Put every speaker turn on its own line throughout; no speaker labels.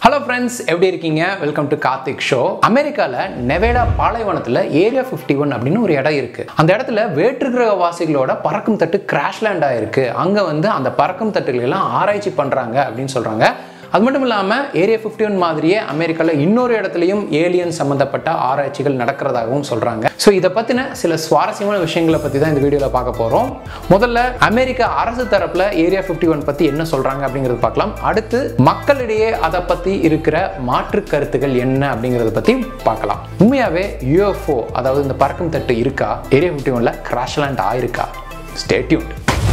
hello friends எப்படி இருக்கீங்க welcome to Karthik show அமெரிக்காவில் நெவேடா பாலைவனத்தில் ஏரியா ஃபிஃப்டி ஒன் அப்படின்னு ஒரு இடம் இருக்கு அந்த இடத்துல வேற்றுக்கிரக வாசிகளோட பறக்கும் தட்டு கிராஷ் லேண்ட் ஆயிருக்கு அங்கே வந்து அந்த பறக்கும் தட்டுகள் எல்லாம் ஆராய்ச்சி பண்ணுறாங்க அப்படின்னு சொல்கிறாங்க அது மட்டும் இல்லாமல் ஏரியா ஃபிஃப்டி ஒன் மாதிரியே அமெரிக்காவில் இன்னொரு இடத்துலையும் ஏலியன் சம்மந்தப்பட்ட ஆராய்ச்சிகள் நடக்கிறதாகவும் சொல்கிறாங்க ஸோ இதை பற்றின சில சுவாரஸ்யமான விஷயங்களை பற்றி தான் இந்த வீடியோவில் பார்க்க போகிறோம் முதல்ல அமெரிக்க அரசு தரப்பில் ஏரியா ஃபிஃப்டி ஒன் பற்றி என்ன சொல்கிறாங்க அப்படிங்கிறது பார்க்கலாம் அடுத்து மக்களிடையே அதை பற்றி இருக்கிற மாற்று கருத்துக்கள் என்ன அப்படிங்கிறத பற்றி பார்க்கலாம் உண்மையாகவே யூஎஃப்ஓ அதாவது இந்த பறக்கும் தட்டு இருக்கா ஏரியா ஃபிஃப்டி ஒனில் கிராஷ்லேண்ட் ஆயிருக்கா ஸ்டேட்யூன்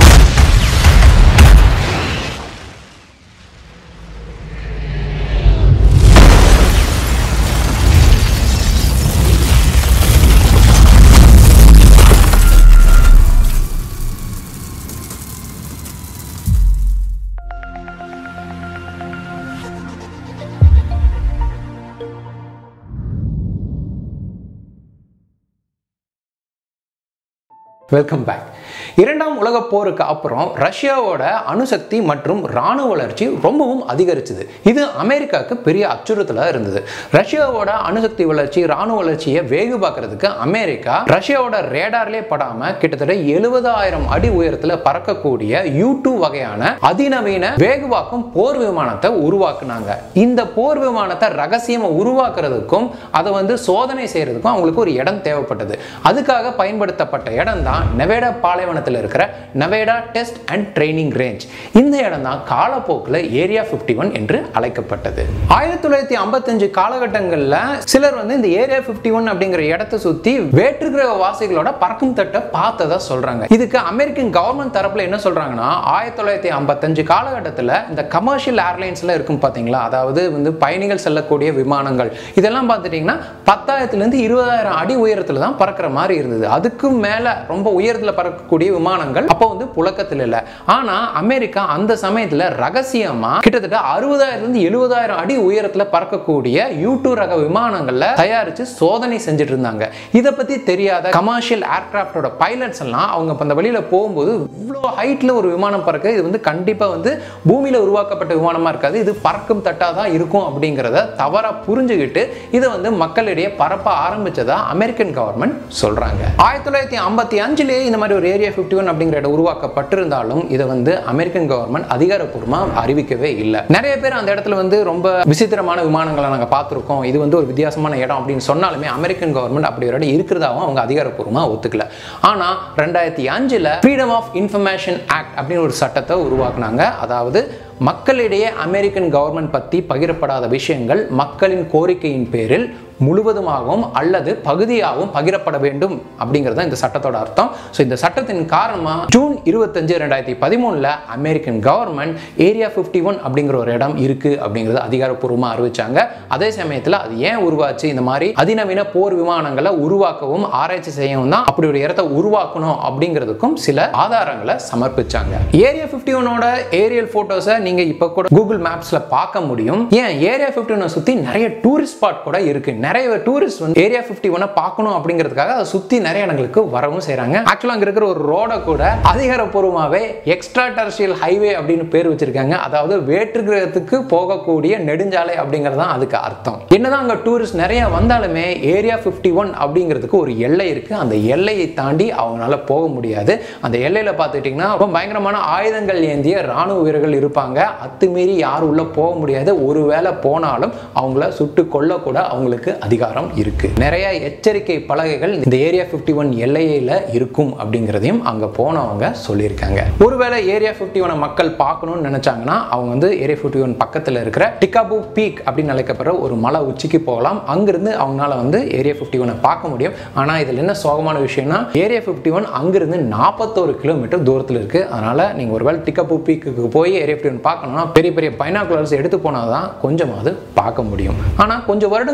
வெல்கம் பேக் இரண்டாம் உலகப் போருக்கு அப்புறம் ரஷ்யாவோட அணுசக்தி மற்றும் இராணுவ வளர்ச்சி ரொம்பவும் அதிகரிச்சது இது அமெரிக்காவுக்கு பெரிய அச்சுறுத்தலாக இருந்தது ரஷ்யாவோட அணுசக்தி வளர்ச்சி இராணுவ வளர்ச்சியை வேகு பார்க்கறதுக்கு அமெரிக்கா ரஷ்யாவோட ரேடார்லேயே படாம கிட்டத்தட்ட எழுபதாயிரம் அடி உயரத்தில் பறக்கக்கூடிய யூ டூ வகையான அதிநவீன வேகுவாக்கும் போர் விமானத்தை உருவாக்குனாங்க இந்த போர் விமானத்தை ரகசியமா உருவாக்குறதுக்கும் அதை வந்து சோதனை செய்யறதுக்கும் அவங்களுக்கு ஒரு இடம் தேவைப்பட்டது அதுக்காக பயன்படுத்தப்பட்ட இடம் தான் நெவேடா பாலைவனத்தில் இருக்கிற Nevada test and training range இந்த இடம் தான் காலப்போக்கில் ஏரியா ஃபிஃப்டி ஒன் என்று அழைக்கப்பட்டது ஆயிரத்தி தொள்ளாயிரத்தி ஐம்பத்தஞ்சு காலகட்டங்களில் சிலர் வந்து இந்த ஏரியா ஃபிஃப்டி ஒன் அப்படிங்கிற இடத்தை சுற்றி வேற்றுக்கிரக வாசிகளோட பறக்கும் தட்டை பார்த்ததா சொல்றாங்க இதுக்கு அமெரிக்கன் கவர்மெண்ட் தரப்புல என்ன சொல்றாங்கன்னா ஆயிரத்தி தொள்ளாயிரத்தி ஐம்பத்தஞ்சு காலகட்டத்தில் இந்த கமர்ஷியல் ஏர்லைன்ஸ்ல இருக்கும் பார்த்தீங்களா அதாவது வந்து பயணிகள் செல்லக்கூடிய விமானங்கள் இதெல்லாம் பார்த்துட்டிங்கன்னா பத்தாயிரத்துலேருந்து இருபதாயிரம் அடி உயரத்தில் தான் பறக்கிற மாதிரி இருந்தது அதுக்கும் மேலே ரொம்ப உயரத்தில் பறக்கக்கூடிய விமானங்கள் அப்போ வந்து புழக்கத்தில் இல்லை ஆனால் அமெரிக்கா அந்த சமயத்தில் ரகசியமாக கிட்டத்தட்ட அறுபதாயிரத்துலேருந்து எழுபதாயிரம் அடி உயரத்தில் பறக்கக்கூடிய யூ டூ ரக விமானங்களில் தயாரித்து சோதனை செஞ்சுட்டு இருந்தாங்க இதை பற்றி தெரியாத கமர்ஷியல் ஏர்கிராஃப்டோட பைலட்ஸ் எல்லாம் அவங்க இப்போ அந்த வழியில் போகும்போது இவ்வளோ ஹைட்டில் ஒரு விமானம் பறக்க இது வந்து கண்டிப்பாக வந்து பூமியில் உருவாக்கப்பட்ட விமானமாக இருக்காது இது பறக்கும் தட்டாக தான் இருக்கும் அப்படிங்கிறத தவறாக புரிஞ்சுக்கிட்டு இதை வந்து மக்களிடையே பரப்ப ஆரம்பிச்சதா அமெரிக்கன் கவர்மெண்ட் சொல்கிறாங்க ஆயிரத்தி தொள்ளாயிரத்தி ஐம்பத்தி அஞ்சுலேயே இந்த மாதிரி ஒரு ஏரியா ஃபிஃப்டி ஒன் அப்படிங்கிற இடம் உருவாக்கப்பட்டிருந்தாலும் இதை வந்து அமெரிக்கன் கவர்மெண்ட் அதிகாரப்பூர்வமாக அறிவிக்கவே இல்லை நிறைய பேர் அந்த இடத்துல வந்து ரொம்ப விசித்திரமான விமானங்களை நாங்கள் பார்த்துருக்கோம் இது வந்து ஒரு வித்தியாசமான இடம் அப்படின்னு சொன்னாலுமே அமெரிக்கன் கவர்மெண்ட் அப்படி ஒரு இடம் இருக்கிறதாவும் அவங்க அதிகாரப்பூர்வமாக ஒத்துக்கல ஆனால் ரெண்டாயிரத்தி அஞ்சில் ஃப்ரீடம் ஆஃப் இன்ஃபர்மேஷன் ஆக்ட் அப்படின்னு ஒரு சட்டத்தை உருவாக்குனாங்க அதாவது மக்களிடையே அமெரிக்கன் கவர்மெண்ட் பற்றி பகிரப்படாத விஷயங்கள் மக்களின் கோரிக்கையின் பேரில் முழுவதுமாகவும் அல்லது பகுதியாகவும் பகிரப்பட வேண்டும் அப்படிங்கிறது தான் இந்த சட்டத்தோட அர்த்தம் ஸோ இந்த சட்டத்தின் காரணமாக ஜூன் இருபத்தஞ்சு ரெண்டாயிரத்தி பதிமூணில் American government area fifty one அப்படிங்கிற ஒரு இடம் இருக்குது அப்படிங்கிறது அதிகாரப்பூர்வமாக அறிவிச்சாங்க அதே சமயத்தில் அது ஏன் உருவாச்சு இந்த மாதிரி அதிநவீன போர் விமானங்களை உருவாக்கவும் ஆராய்ச்சி செய்யவும் தான் அப்படி ஒரு இடத்தை உருவாக்கணும் அப்படிங்கிறதுக்கும் சில ஆதாரங்களை சமர்ப்பிச்சாங்க ஏரியா ஃபிஃப்டி ஒனோட ஏரியல் ஃபோட்டோஸை நீங்கள் இப்போ கூட கூகுள் மேப்ஸில் பார்க்க முடியும் ஏன் ஏரியா ஃபிஃப்டி ஒனை சுற்றி நிறைய டூரிஸ்ட் ஸ்பாட் கூட இருக்கு நிறைய டூரிஸ்ட் வந்து ஏரியா ஃபிஃப்டி ஒன்னை பார்க்கணும் அப்படிங்கிறதுக்காக அதை சுற்றி நிறைய இடங்களுக்கு வரவும் செய்கிறாங்க ஆக்சுவலாக அங்கே இருக்கிற ஒரு ரோடை கூட அதிகாரப்பூர்வமாகவே எக்ஸ்ட்ரா டெரஸ்ட்ரியல் ஹைவே அப்படின்னு பேர் வச்சிருக்காங்க அதாவது வேற்று கிரகத்துக்கு போகக்கூடிய நெடுஞ்சாலை அப்படிங்கிறது தான் அதுக்கு அர்த்தம் என்னதான் அங்கே டூரிஸ்ட் நிறைய வந்தாலுமே ஏரியா ஃபிஃப்டி ஒன் அப்படிங்கிறதுக்கு ஒரு எல்லை இருக்குது அந்த எல்லையை தாண்டி அவங்களால போக முடியாது அந்த எல்லையில் பார்த்துட்டிங்கன்னா ரொம்ப பயங்கரமான ஆயுதங்கள் ஏந்திய ராணுவ வீரர்கள் இருப்பாங்க அத்துமீறி யாரும் உள்ள போக முடியாது ஒருவேளை போனாலும் அவங்கள சுட்டு கொல்லக்கூட அவங்களுக்கு அதிகாரம் இருக்கு நிறைய எச்சரிக்கை பலகைகள் இந்த ஏரியா ஃபிஃப்டி ஒன் எல்லையில இருக்கும் அப்படிங்கிறதையும் அங்க போனவங்க சொல்லியிருக்காங்க ஒருவேளை ஏரியா ஃபிஃப்டி ஒனை மக்கள் பார்க்கணும்னு நினைச்சாங்கன்னா அவங்க வந்து ஏரியா ஃபிஃப்டி ஒன் பக்கத்தில் இருக்கிற டிகாபு பீக் அப்படின்னு அழைக்கப்படுற ஒரு மலை உச்சிக்கு போகலாம் அங்கிருந்து அவங்களால வந்து ஏரியா ஃபிஃப்டி ஒனை பார்க்க முடியும் ஆனால் இதில் என்ன சோகமான விஷயம்னா ஏரியா ஃபிஃப்டி ஒன் அங்கிருந்து நாற்பத்தோரு கிலோமீட்டர் தூரத்தில் இருக்கு அதனால நீங்கள் ஒருவேளை டிகாபு பீக்குக்கு போய் ஏரியா ஃபிஃப்டி ஒன் பார்க்கணும்னா பெரிய பெரிய பைனாகுலர்ஸ் எடுத்து போனால் தான் கொஞ்சமாவது பார்க்க முடியும் ஆனால் கொஞ்சம் வருடங்களுக்கு முன்னாடி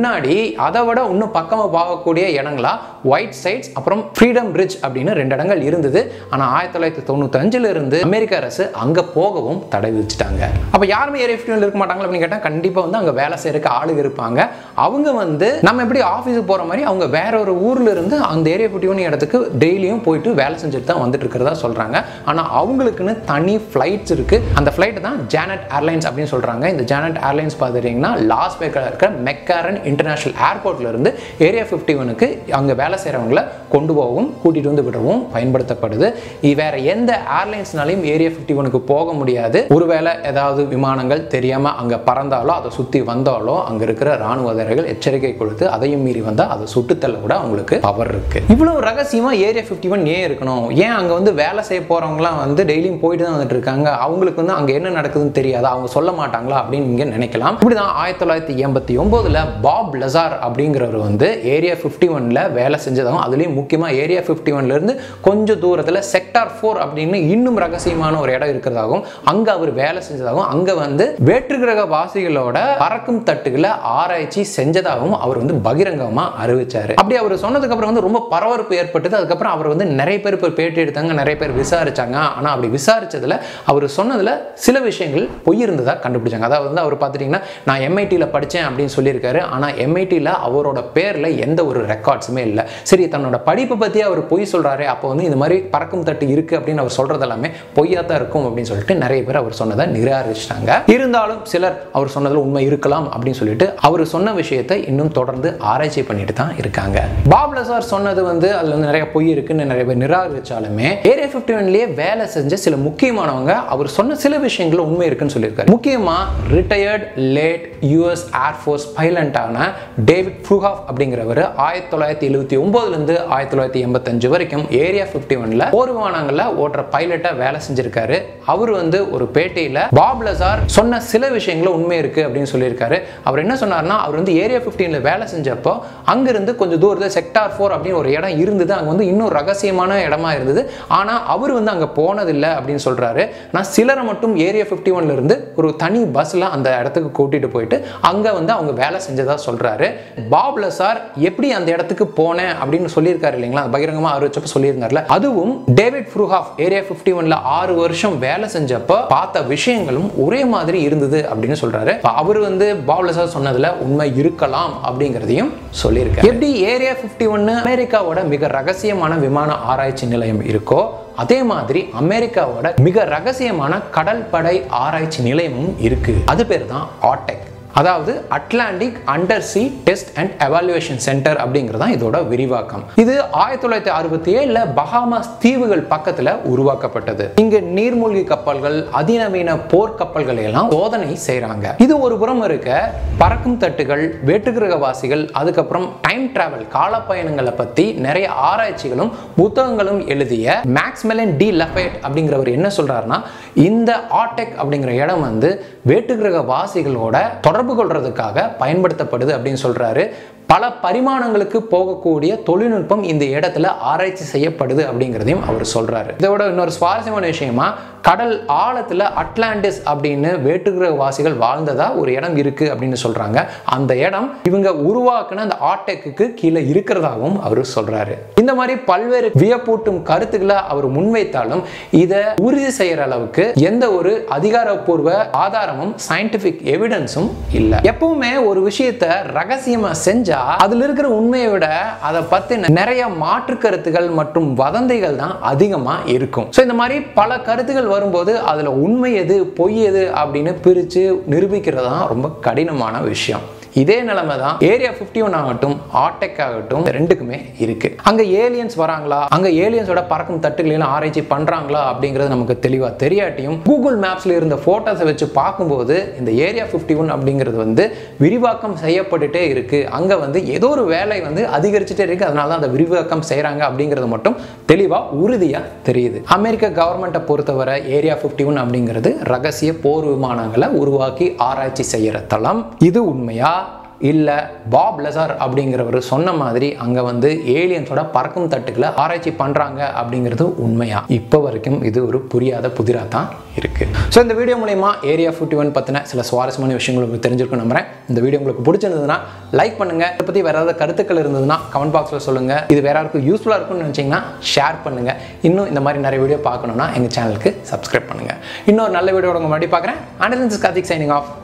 முன்னாடி அதை விட இன்னும் பக்கமாக பார்க்கக்கூடிய இடங்களா ஒயிட் சைட்ஸ் அப்புறம் ஃப்ரீடம் பிரிட்ஜ் அப்படின்னு ரெண்டு இடங்கள் இருந்தது ஆனால் ஆயிரத்தி தொள்ளாயிரத்தி தொண்ணூத்தஞ்சுல இருந்து அமெரிக்க அரசு அங்கே போகவும் தடை விதிச்சிட்டாங்க அப்போ யாருமே ஏரியா ஃபிஃப்டியில் இருக்க மாட்டாங்களா அப்படின்னு கேட்டால் கண்டிப்பாக வந்து அங்கே வேலை செய்யறதுக்கு ஆளுங்க இருப்பாங்க அவங்க வந்து நம்ம எப்படி ஆஃபீஸுக்கு போகிற மாதிரி அவங்க வேற ஒரு ஊர்ல இருந்து அந்த ஏரியா ஃபிஃப்டி ஒன் இடத்துக்கு டெய்லியும் போயிட்டு வேலை செஞ்சுட்டு தான் வந்துட்டு இருக்கிறதா சொல்கிறாங்க ஆனால் அவங்களுக்குன்னு தனி ஃப்ளைட்ஸ் இருக்குது அந்த ஃப்ளைட் தான் ஜானட் ஏர்லைன்ஸ் அப்படின்னு சொல்கிறாங்க இந்த ஜானட் ஏர்லைன்ஸ் பார்த்துட்டிங்கன்னா லாஸ் வேக்கில் இருக்கிற மெக்காரன் இன்டர்நேஷனல் ஏர்போர்ட்ல இருந்து ஏரியா ஃபிஃப்டி ஒனுக்கு அங்கே வேலை செய்கிறவங்கள கொண்டு போகவும் கூட்டிகிட்டு வந்து விடவும் பயன்படுத்தப்படுது இது வேற எந்த ஏர்லைன்ஸ்னாலையும் ஏரியா ஃபிஃப்டி ஒனுக்கு போக முடியாது ஒருவேளை ஏதாவது விமானங்கள் தெரியாமல் அங்கே பறந்தாலோ அதை சுற்றி வந்தாலோ அங்கே இருக்கிற ராணுவ அதிகாரிகள் எச்சரிக்கை கொடுத்து அதையும் மீறி வந்தால் அதை சுட்டுத்தள்ள கூட அவங்களுக்கு பவர் இருக்கு இவ்வளவு ரகசியமாக ஏரியா ஃபிஃப்டி ஒன் ஏன் இருக்கணும் ஏன் அங்கே வந்து வேலை செய்ய போகிறவங்களாம் வந்து டெய்லியும் போயிட்டு தான் வந்துட்டு இருக்காங்க அவங்களுக்கு வந்து அங்கே என்ன நடக்குதுன்னு தெரியாது அவங்க சொல்ல மாட்டாங்களா அப்படின்னு நீங்க நினைக்கலாம் இப்படிதான் ஆயிரத்தி தொள்ளாயிரத்தி எண்பத்தி ஒன்பதுல பாப் லசார் அப்படிங்கிறவர் வந்து ஏரியா ஃபிஃப்டி ஒன்ல வேலை செஞ்சதாகவும் அதுலேயும் முக்கியமாக ஏரியா ஃபிஃப்டி ஒன்ல இருந்து கொஞ்சம் தூரத்தில் செக்டார் ஃபோர் அப்படின்னு இன்னும் ரகசியமான ஒரு இடம் இருக்கிறதாகவும் அங்க அவர் வேலை செஞ்சதாகவும் அங்க வந்து வேற்று கிரக வாசிகளோட பறக்கும் தட்டுகளை ஆராய்ச்சி செஞ்சதாகவும் அவர் வந்து பகிரங்கமா அறிவிச்சாரு அப்படி அவர் சொன்னதுக்கு அப்புறம் வந்து ரொம்ப பரபரப்பு ஏற்பட்டது அதுக்கப்புறம் அவர் வந்து நிறைய பேர் இப்போ பேட்டி எடுத்தாங்க நிறைய பேர் விசாரிச்சாங்க ஆனா அப்படி விசாரிச்சதுல அவர் சொன்னதுல சில விஷயங்கள் பொய் இருந்ததா கண்டுபிடிச்சாங்க அதாவது வந்து அவர் பார்த்துட்டீங்கன்னா நான் எம்ஐடியில் படித்தேன் அப்படின்னு சொல்லியிருக்காரு ஆனால் எம்ஐடியில் அவரோட பேரில் எந்த ஒரு ரெக்கார்ட்ஸுமே இல்லை சரி தன்னோட படிப்பை பற்றி அவர் பொய் சொல்கிறாரு அப்போ வந்து இந்த மாதிரி பறக்கும் தட்டு இருக்குது அப்படின்னு அவர் சொல்கிறது எல்லாமே பொய்யா தான் இருக்கும் அப்படின்னு சொல்லிட்டு நிறைய பேர் அவர் சொன்னதை நிராகரிச்சிட்டாங்க இருந்தாலும் சிலர் அவர் சொன்னதில் உண்மை இருக்கலாம் அப்படின்னு சொல்லிட்டு அவர் சொன்ன விஷயத்தை இன்னும் தொடர்ந்து ஆராய்ச்சி பண்ணிட்டு தான் இருக்காங்க பாப்ல சார் சொன்னது வந்து அதில் வந்து நிறைய பொய் இருக்குன்னு நிறைய பேர் நிராகரிச்சாலுமே ஏரியா ஃபிஃப்டி ஒன்லேயே வேலை செஞ்ச சில முக்கியமானவங்க அவர் சொன்ன சில விஷயங்கள் உண்மை இருக்குன்னு சொல்லியிருக்காரு முக்கியமா ரிட்டையர்ட் லேட் யூஎஸ் ஏர்ஃபோர்ஸ் பைலட்டான டேவிட் ஃப்ரூஹாஃப் அப்படிங்கிறவர் ஆயிரத்தி தொள்ளாயிரத்தி எழுபத்தி ஒன்பதுலேருந்து ஆயிரத்தி தொள்ளாயிரத்தி எண்பத்தஞ்சு வரைக்கும் ஏரியா ஃபிஃப்டி ஒன்ல போர் விமானங்களில் ஓட்டுற பைலட்டாக வேலை செஞ்சிருக்காரு அவர் வந்து ஒரு பேட்டியில் பாப் லசார் சொன்ன சில விஷயங்களும் உண்மை இருக்கு அப்படின்னு சொல்லியிருக்காரு அவர் என்ன சொன்னார்னா அவர் வந்து ஏரியா ஃபிஃப்டீன்ல வேலை செஞ்சப்போ அங்கிருந்து கொஞ்சம் தூரத்தில் செக்டார் ஃபோர் அப்படின்னு ஒரு இடம் இருந்தது அங்கே வந்து இன்னும் ரகசியமான இடமா இருந்தது ஆனால் அவர் வந்து அங்கே போனதில்லை அப்படின்னு சொல்றாரு நான் சிலரை மட்டும் ஏரியா ஃபிஃப்டி ஒன்ல இருந்து ஒரு தனி பஸ்ல அந்த இடத்துக்கு கூட்டிட்டு போயிட்டு அங்க வந்து அவங்க வேலை செஞ்சதா சொல்றாரு பாப்ல சார் எப்படி அந்த இடத்துக்கு போனேன் அப்படின்னு சொல்லியிருக்காரு இல்லைங்களா பகிரங்கமா அறிவிச்சப்ப சொல்லியிருந்தார்ல அதுவும் டேவிட் ஃப்ரூஹாஃப் ஏரியா ஃபிஃப்டி ஒன்ல ஆறு வருஷம் வேலை செஞ்சப்ப பார்த்த விஷயங்களும் ஒரே மாதிரி இருந்தது அப்படின்னு சொல்றாரு அவர் வந்து பாப்ல சார் சொன்னதுல உண்மை இருக்கலாம் அப்படிங்கிறதையும் சொல்லியிருக்காரு எப்படி ஏரியா ஃபிஃப்டி ஒன்னு அமெரிக்காவோட மிக ரகசியமான விமான ஆராய்ச்சி நிலையம் இருக்கோ அதே மாதிரி அமெரிக்காவோட மிக ரகசியமான கடல் படை ஆராய்ச்சி நிலையமும் இருக்கு அது பேர் தான் ஆட்டெக் அதாவது Atlantic undersea test and evaluation centre அப்படிங்கிறது தான் இதோட விரிவாக்கம் இது ஆயிரத்தி தொள்ளாயிரத்தி அறுபத்தி ஏழுல பஹாமாஸ் தீவுகள் பக்கத்துல உருவாக்கப்பட்டது இங்க நீர்மூழ்கி கப்பல்கள் அதிநவீன போர் கப்பல்களை எல்லாம் சோதனை செய்றாங்க இது ஒரு புறம் இருக்க பறக்கும் தட்டுகள் வேற்றுக்கிரகவாசிகள் அதுக்கப்புறம் டைம் டிராவல் காலப்பயணங்களை பத்தி நிறைய ஆராய்ச்சிகளும் புத்தகங்களும் எழுதிய மேக்ஸ்மெலன் டி லஃபேட் அப்படிங்கிறவர் என்ன சொல்றாருன்னா இந்த ஆட்டெக் அப்படிங்கிற இடம் வந்து வேற்றுக்கிரக வாசிகளோட தொடர்பு கொள்றதுக்காக பயன்படுத்தப்படுது அப்படின்னு சொல்றாரு பல பரிமாணங்களுக்கு போகக்கூடிய தொழில்நுட்பம் இந்த இடத்துல ஆராய்ச்சி செய்யப்படுது அப்படிங்கிறதையும் அவர் சொல்றாரு இதோட இன்னொரு சுவாரஸ்யமான விஷயமா கடல் ஆழத்துல அட்லாண்டிஸ் அப்படின்னு வேற்றுக்கிரக வாசிகள் வாழ்ந்ததா ஒரு இடம் இருக்கு அப்படின்னு சொல்றாங்க அந்த இடம் இவங்க உருவாக்குன அந்த ஆட்டெக்கு கீழே இருக்கிறதாகவும் அவர் சொல்றாரு இந்த மாதிரி பல்வேறு வியப்பூட்டும் கருத்துக்களை அவர் முன்வைத்தாலும் இதை உறுதி செய்யற அளவுக்கு எந்த ஒரு அதிகாரப்பூர்வ ஆதாரமும் சயின்டிபிக் எவிடன்ஸும் இல்லை எப்பவுமே ஒரு விஷயத்த ரகசியமா செஞ்சா அதுல இருக்கிற உண்மையை விட அதை பத்தி நிறைய மாற்று கருத்துகள் மற்றும் வதந்திகள் தான் அதிகமா இருக்கும் ஸோ இந்த மாதிரி பல கருத்துகள் வரும்போது அதுல உண்மை எது பொய் எது அப்படின்னு பிரிச்சு நிரூபிக்கிறது தான் ரொம்ப கடினமான விஷயம் இதே நிலைமை தான் ஏரியா ஃபிஃப்டி ஒன் ஆகட்டும் ஆட்டெக் ஆகட்டும் ரெண்டுக்குமே இருக்கு அங்க ஏலியன்ஸ் வராங்களா அங்க ஏலியன்ஸோட பறக்கும் தட்டுகளை ஆராய்ச்சி பண்றாங்களா அப்படிங்கிறது நமக்கு தெளிவா தெரியாட்டியும் கூகுள் மேப்ஸ்ல இருந்த போட்டோஸை வச்சு பார்க்கும்போது இந்த ஏரியா ஃபிஃப்டி ஒன் அப்படிங்கிறது வந்து விரிவாக்கம் செய்யப்பட்டுட்டே இருக்கு அங்க வந்து ஏதோ ஒரு வேலை வந்து அதிகரிச்சுட்டே இருக்கு அதனால தான் அதை விரிவாக்கம் செய்றாங்க அப்படிங்கிறது மட்டும் தெளிவா உறுதியா தெரியுது அமெரிக்க கவர்மெண்ட்டை பொறுத்தவரை ஏரியா ஃபிஃப்டி ஒன் அப்படிங்கிறது ரகசிய போர் விமானங்களை உருவாக்கி ஆராய்ச்சி செய்யற தளம் இது உண்மையா இல்லை பாப் லெசார் அப்படிங்கிறவர் சொன்ன மாதிரி அங்கே வந்து ஏலியன்ஸோட பறக்கும் தட்டுக்களை ஆராய்ச்சி பண்ணுறாங்க அப்படிங்கிறது உண்மையா இப்போ வரைக்கும் இது ஒரு புரியாத புதிராக தான் இருக்குது ஸோ இந்த வீடியோ மூலயமா ஏரியா ஃபிஃப்டி ஒன் பற்றின சில சுவாரஸ்யமான விஷயங்கள் உங்களுக்கு தெரிஞ்சிருக்கும் நம்புறேன் இந்த வீடியோ உங்களுக்கு பிடிச்சிருந்ததுன்னா லைக் பண்ணுங்க இதை பற்றி வேற ஏதாவது கருத்துக்கள் இருந்ததுன்னா கமெண்ட் பாக்ஸில் சொல்லுங்க இது வேற யாருக்கும் யூஸ்ஃபுல்லாக இருக்கும்னு நினச்சிங்கன்னா ஷேர் பண்ணுங்க இன்னும் இந்த மாதிரி நிறைய வீடியோ பார்க்கணும்னா எங்கள் சேனலுக்கு சப்ஸ்கிரைப் பண்ணுங்க இன்னொரு நல்ல வீடியோட உங்க மறுபடியும் பார்க்குறேன் and this Karthik signing of